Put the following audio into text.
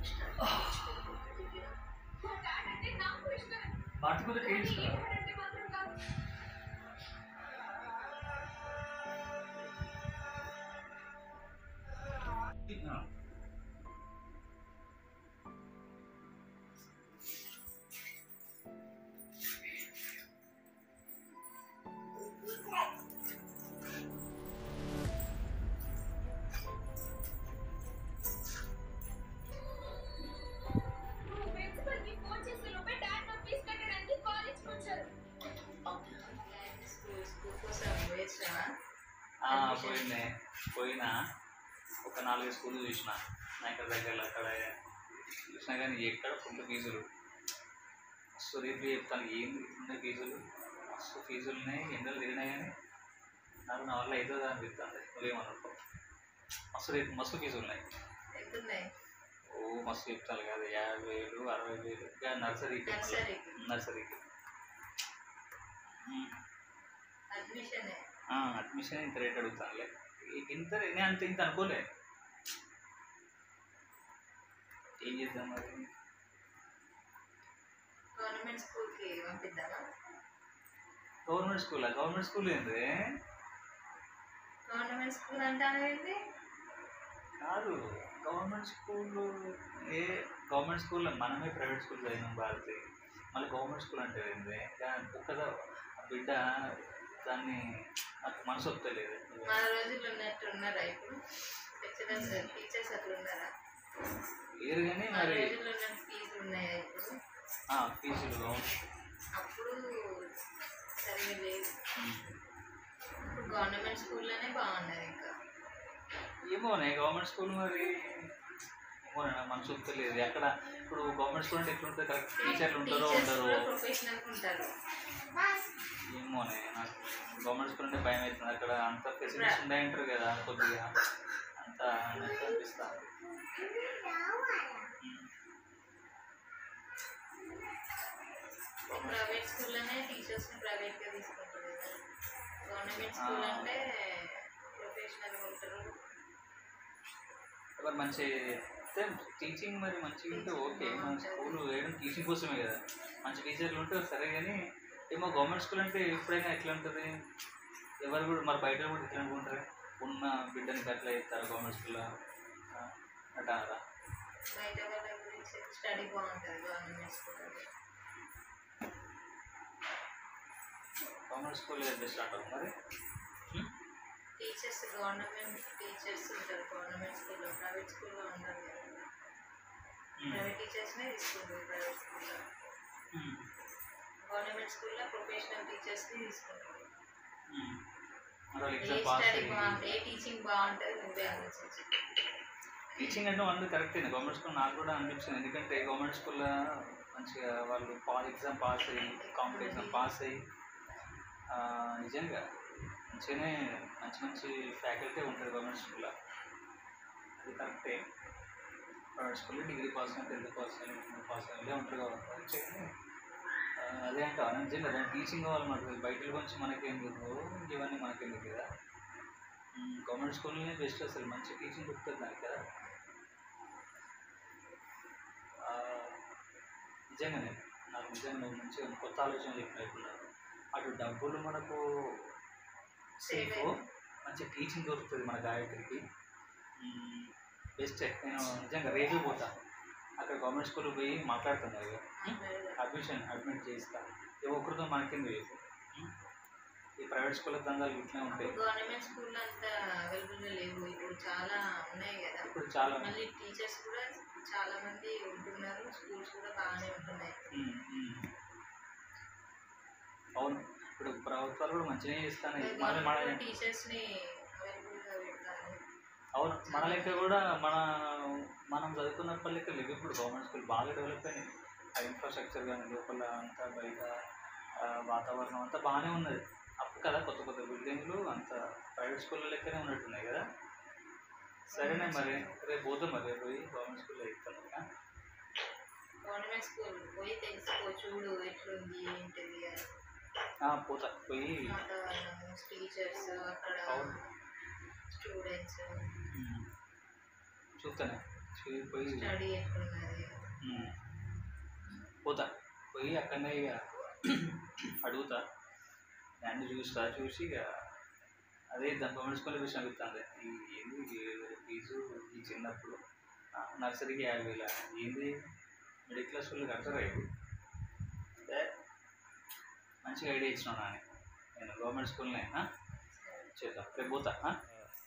వాటికి taste ప్రిన్సిపల్కి phone చేసే లోపే డాడ్ నా ఫీజు కట్టడానికి కాలేజ్కి వచ్చారు స్కూల్ స్కూల్ కోసం వేస్టా ఆ, పోయిందే పోయినా ఒక నాలుగు స్కూల్ చూసిన నా ఇక్కడ దగ్గర అక్కడ చూసినా కానీ ఎక్కడ ఫుల్ ఫీజులు మస్తు రేట్లు చెప్తాను ఏంది ఇట్లున్నాయి ఫీజులు మస్తు ఫీజులు ఉన్నాయి ఎండలు తిరిగినాయి కానీ నాకు నా వల్ల అవుతుందా అనిపిస్తుంది నువ్వేమనుకో మస్తు రేట్ మస్తు ఫీజులు ఉన్నాయి ఎంత ఉన్నాయి ఓ మస్తు చెప్తాను కదా యాభై వేలు అరవై వేలు ఇక నర్సరీకి నర్సరీకి. నర్సరీకి ఉమ్. అడ్మిషన్ అడ్మిషన్ ఇంత రేట్ అడుగుతానులే ఈ- ఇంత రే- నేను అంత ఇంత అనుకోలే ఏం చేద్దాం మరి గవర్నమెంట్ స్కూల్కి పంపిద్దామా గవర్నమెంట్ స్కూల్ గవర్నమెంట్ స్కూల్ ఏంది గవర్నమెంట్ స్కూల్ అంటాను ఏంటి కాదు గవర్నమెంట్ స్కూల్ ఏ గవర్నమెంట్ స్కూల్లో మనమే ప్రైవేట్ స్కూల్ చదివినాం భారతి మళ్ళీ గవర్నమెంట్ స్కూల్ అంటే ఏంది దాని ఒక్కదా ఆ బిడ్డ దాన్ని నాకు మనసు ఒప్పలేదు మన రోజుల్లో ఉన్నట్టు ఉన్నారా ఇప్పుడు లెక్చరర్స్ టీచర్స్ అట్లా ఉన్నారా లేరు కానీ మన మరి రోజుల్లో ఉన్నట్టు ఫీజులు ఉన్నాయా ఇప్పుడు ఆ, ఫీజులు అప్పుడు సరిగా లేదు ఉమ్. ఇప్పుడు గవర్నమెంట్ స్కూల్లోనే బాగున్నది ఇంకా ఏమోనే గవర్నమెంట్ స్కూల్ మరి ఏమోనే నాకు మనసు ఒప్పలేదు ఎక్కడ ఇప్పుడు గవర్నమెంట్ స్కూల్ అంటే ఎట్లుంటుంది కరెక్ట్ టీచర్లు ఉంటారో టీచర్స్ ఉండరు కూడా ప్రొఫెషనల్ ఉంటారు ఏమోనే నాకు గవర్నమెంట్ స్కూల్ అంటే భయం అవుతుంది అక్కడ అంత ఫెసిలిటీస్ ఉన్నాయంటారు కదా కొద్దిగా అంత అన్నట్టు అనిపిస్తుంది ప్రైవేట్ స్కూల్లోనే టీచర్స్ని ప్రైవేట్గా తీసుకుంటారు కదా గవర్నమెంట్ స్కూల్ ఆ. అంటే ప్రొఫెషనల్గా ఉంటారు మరి మంచి టీచింగ్ మరి మంచిగా ఉంటే ఓకే మన స్కూల్ వేయడం టీచింగ్ కోసమే కదా మంచి టీచర్లు ఉంటే సరే కానీ ఏమో గవర్నమెంట్ స్కూల్ అంటే ఎప్పుడైనా ఎట్లా ఉంటుంది ఎవరు కూడా మరి బయట కూడా ఇట్లా అనుకుంటారు ఉన్న బిడ్డని అట్లా చేస్తారు గవర్నమెంట్ స్కూల్లో అంటారా బయట వాళ్ళ గురించి స్టడీ బాగుంటుంది government school government school best అంటారు మరి హ్మ్? టీచర్స్ గవర్నమెంట్ టీచర్స్ ఉంటారు గవర్నమెంట్ స్కూల్లో ప్రైవేట్ స్కూల్లో ఉండరు కదా హ్మ్. ప్రైవేట్ టీచర్స్నే తీసుకుంటారు ప్రైవేట్ స్కూల్లో హ్మ్. గవర్నమెంట్ స్కూల్లో ప్రొఫెషనల్ టీచర్స్ని తీసుకుంటారు హ్మ్. మరి వాళ్ళు ఏ ఎగ్జామ్ పాస్ స్టడీ అయ్యి బాగుంటుంది ఏ టీచింగ్ బాగుంటుంది నువ్వే ఆలోచించు టీచింగ్ అంటే వన్ కరెక్ట్ గవర్నమెంట్ స్కూల్ నాకు కూడా అనిపించింది ఎందుకంటే గవర్నమెంట్ స్కూల్లో మంచిగా వాళ్ళు పాస్ ఎగ్జామ్ పాస్ అయ్యి కాంపిటేటివ్ ఎగ్జామ్ పాస్ అయ్యి ఆ, నిజంగా మంచిగానే మంచి మంచి ఫ్యాకల్టీ ఉంటుంది గవర్నమెంట్ స్కూల్లో అది కరెక్టే ప్రైవేట్ స్కూల్లో డిగ్రీ పాస్ అయిన టెన్త్ పాస్ అయిన ఇంటర్ పాస్ అయిన ఇదే ఉంటారు కాబట్టి మంచిగానే, ఆ, అదే అంటే నిజంగా దాని టీచింగ్ కావాలి మనకు బయట గురించి మనకెందుకు ఇవన్నీ మనకెందుకు కదా గవర్నమెంట్ స్కూల్లోనే బెస్ట్ అసలు మంచి టీచింగ్ దొరుకుతుంది దానికి కదా ఆ, నిజంగానే నాకు నిజంగా నువ్వు మంచిగా కొత్త ఆలోచన చెప్పినట్టున్నారు అటు డబ్బులు మనకు సేఫ్ మంచి టీచింగ్ దొరుకుతుంది మన గాయత్రికి బెస్ట్ నేను నిజంగా రేపే పోతా అక్కడ గవర్నమెంట్ స్కూల్కి పోయి మాట్లాడుతాను కదా అడ్మిషన్ అడ్మిట్ చేస్తా ఏ ఒక్కరితో మనకెందుకు చెప్పు ఉమ్. ఈ ప్రైవేట్ స్కూల్లో దందాలు ఇట్లా ఉంటాయి గవర్నమెంట్ స్కూల్లో అంత అవైలబుల్గా లేవు ఇప్పుడు చాలా ఉన్నాయి కదా ఇప్పుడు చాలా మళ్ళీ టీచర్స్ కూడా చాలా మంది ఉంటున్నారు స్కూల్స్ కూడా బాగానే ఉంటున్నాయి ఉమ్, ఉమ్. అవును ఇప్పుడు ప్రభుత్వాలు కూడా మంచిగా చేస్తాను మన మన టీచర్స్ని అవైలబుల్గా పెడతారు అవును మన లెక్క కూడా మన మనం చదువుకున్నప్పటి లెక్క లేవు ఇప్పుడు గవర్నమెంట్ స్కూల్ బాగా డెవలప్ అయినాయి ఆ ఇన్ఫ్రాస్ట్రక్చర్ కానీ లోపల అంతా బయట ఆ, వాతావరణం అంతా బాగానే ఉన్నది అప్పుడు కదా కొత్త కొత్త బిల్డింగ్లు అంత ప్రైవేట్ స్కూల్ లెక్కనే ఉన్నట్టున్నాయి కదా సరేనే మరి రేపు పోతాం మరి రేపు పోయి గవర్నమెంట్ స్కూల్లో ఎక్కుతాను గవర్నమెంట్ స్కూల్ పోయి తెలుసుకో చూడు ఎట్లుంది ఏంటిది అని. పోతా పోయి వాతావరణం టీచర్స్ అక్కడ అవును స్టూడెంట్స్ ఉమ్, చూస్తానే చూ- పోయి స్టడీ ఎట్లున్నది ఉమ్. పోతా పోయి అక్కడనే ఇక అడుగుతా దాన్ని చూస్తా చూసి ఇక అదే దాని గవర్నమెంట్ స్కూల్ విషయం చెప్తాను ఈ ఏంది ఈ ఫీజు ఈ చిన్నప్పుడు ఆ, నర్సరీకి యాభై వేల ఏంది మిడిల్ క్లాస్ వాళ్ళు కడతారా ఇది ఏ, మంచిగా ఐడియా ఇచ్చినావు నాని నేను గవర్నమెంట్ స్కూల్నే ఆ? చేద్దాం రేపు పోతా ఆ?